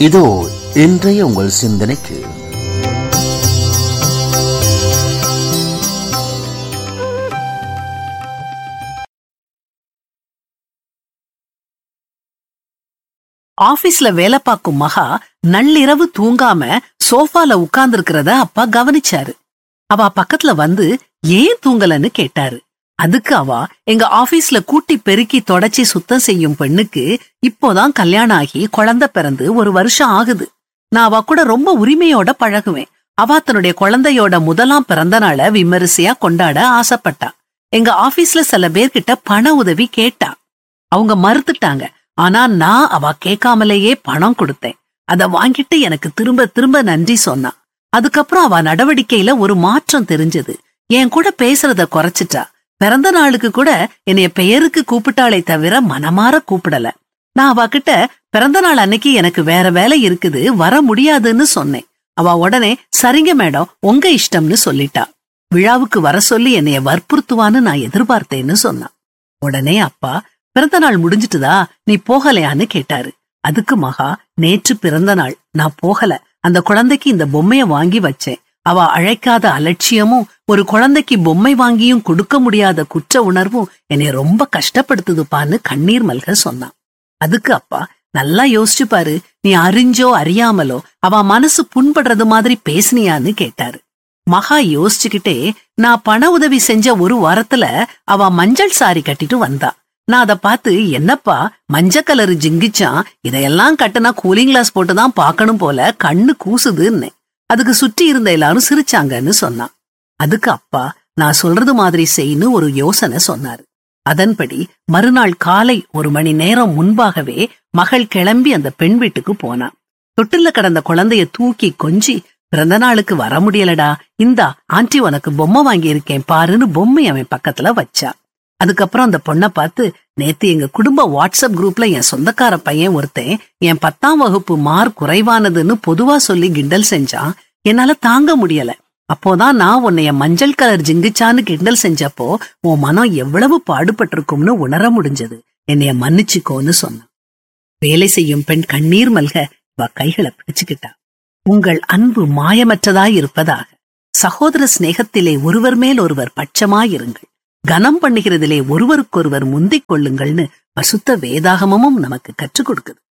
இதோ இன்றைய உங்கள் சிந்தனைக்கு ஆபீஸ்ல வேலை பார்க்கும் மகா நள்ளிரவு தூங்காம சோஃபால உட்கார்ந்து அப்பா கவனிச்சாரு அவ பக்கத்துல வந்து ஏன் தூங்கலன்னு கேட்டாரு அதுக்கு அவ எங்க ஆபீஸ்ல கூட்டி பெருக்கி தொடச்சி சுத்தம் செய்யும் பெண்ணுக்கு இப்போதான் கல்யாணம் ஆகி குழந்தை பிறந்து ஒரு வருஷம் ஆகுது நான் அவ கூட ரொம்ப உரிமையோட பழகுவேன் அவ தன்னுடைய குழந்தையோட முதலாம் பிறந்த நாளை விமரிசையா கொண்டாட ஆசைப்பட்டா எங்க ஆபீஸ்ல சில பேர்கிட்ட பண உதவி கேட்டா அவங்க மறுத்துட்டாங்க ஆனா நான் அவ கேட்காமலேயே பணம் கொடுத்தேன் அத வாங்கிட்டு எனக்கு திரும்ப திரும்ப நன்றி சொன்னா அதுக்கப்புறம் அவ நடவடிக்கையில ஒரு மாற்றம் தெரிஞ்சது என் கூட பேசுறத குறைச்சிட்டா பிறந்த நாளுக்கு கூட என்னைய பெயருக்கு கூப்பிட்டாளே தவிர மனமாற கூப்பிடல நான் அவகிட்ட பிறந்த நாள் அன்னைக்கு எனக்கு வேற வேலை இருக்குது வர முடியாதுன்னு சொன்னேன் அவ உடனே சரிங்க மேடம் உங்க இஷ்டம்னு சொல்லிட்டா விழாவுக்கு வர சொல்லி என்னைய வற்புறுத்துவான்னு நான் எதிர்பார்த்தேன்னு சொன்னான் உடனே அப்பா பிறந்த நாள் முடிஞ்சிட்டுதா நீ போகலையான்னு கேட்டாரு அதுக்கு மகா நேற்று பிறந்த நாள் நான் போகல அந்த குழந்தைக்கு இந்த பொம்மைய வாங்கி வச்சேன் அவ அழைக்காத அலட்சியமும் ஒரு குழந்தைக்கு பொம்மை வாங்கியும் கொடுக்க முடியாத குற்ற உணர்வும் என்னை ரொம்ப கஷ்டப்படுத்துதுப்பான்னு கண்ணீர் மல்க சொன்னான் அதுக்கு அப்பா நல்லா யோசிச்சு பாரு நீ அறிஞ்சோ அறியாமலோ அவ மனசு புண்படுறது மாதிரி பேசுனியான்னு கேட்டாரு மகா யோசிச்சுக்கிட்டே நான் பண உதவி செஞ்ச ஒரு வாரத்துல அவ மஞ்சள் சாரி கட்டிட்டு வந்தா நான் அதை பார்த்து என்னப்பா மஞ்ச கலரு ஜிங்கிச்சான் இதையெல்லாம் கட்டுனா கூலிங் கிளாஸ் போட்டுதான் பார்க்கணும் போல கண்ணு கூசுதுன்னு அதுக்கு சுற்றி இருந்த எல்லாரும் சிரிச்சாங்கன்னு சொன்னான் அதுக்கு அப்பா நான் சொல்றது மாதிரி செய்ன்னு ஒரு யோசனை சொன்னாரு அதன்படி மறுநாள் காலை ஒரு மணி நேரம் முன்பாகவே மகள் கிளம்பி அந்த பெண் வீட்டுக்கு போனான் தொட்டில்ல கடந்த குழந்தைய தூக்கி கொஞ்சி பிறந்த நாளுக்கு வர முடியலடா இந்தா ஆண்டி உனக்கு பொம்மை வாங்கி இருக்கேன் பாருன்னு பொம்மை அவன் பக்கத்துல வச்சா அதுக்கப்புறம் அந்த பொண்ணை பார்த்து நேத்து எங்க குடும்ப வாட்ஸ்அப் குரூப்ல என் சொந்தக்கார பையன் ஒருத்தன் என் பத்தாம் வகுப்பு மார்க் குறைவானதுன்னு பொதுவா சொல்லி கிண்டல் செஞ்சான் என்னால தாங்க முடியல அப்போதான் நான் உன்னைய மஞ்சள் கலர் ஜிங்கிச்சான்னு கிண்டல் செஞ்சப்போ உன் மனம் எவ்வளவு பாடுபட்டிருக்கும்னு உணர முடிஞ்சது என்னைய மன்னிச்சுக்கோன்னு சொன்னான் வேலை செய்யும் பெண் கண்ணீர் மல்க வ கைகளை பிடிச்சுக்கிட்டா உங்கள் அன்பு மாயமற்றதாய் இருப்பதாக சகோதர சிநேகத்திலே ஒருவர் மேல் ஒருவர் பட்சமாயிருங்கள் கனம் பண்ணுகிறதிலே ஒருவருக்கொருவர் முந்திக் கொள்ளுங்கள்னு பசுத்த வேதாகமமும் நமக்கு கற்றுக் கொடுக்குது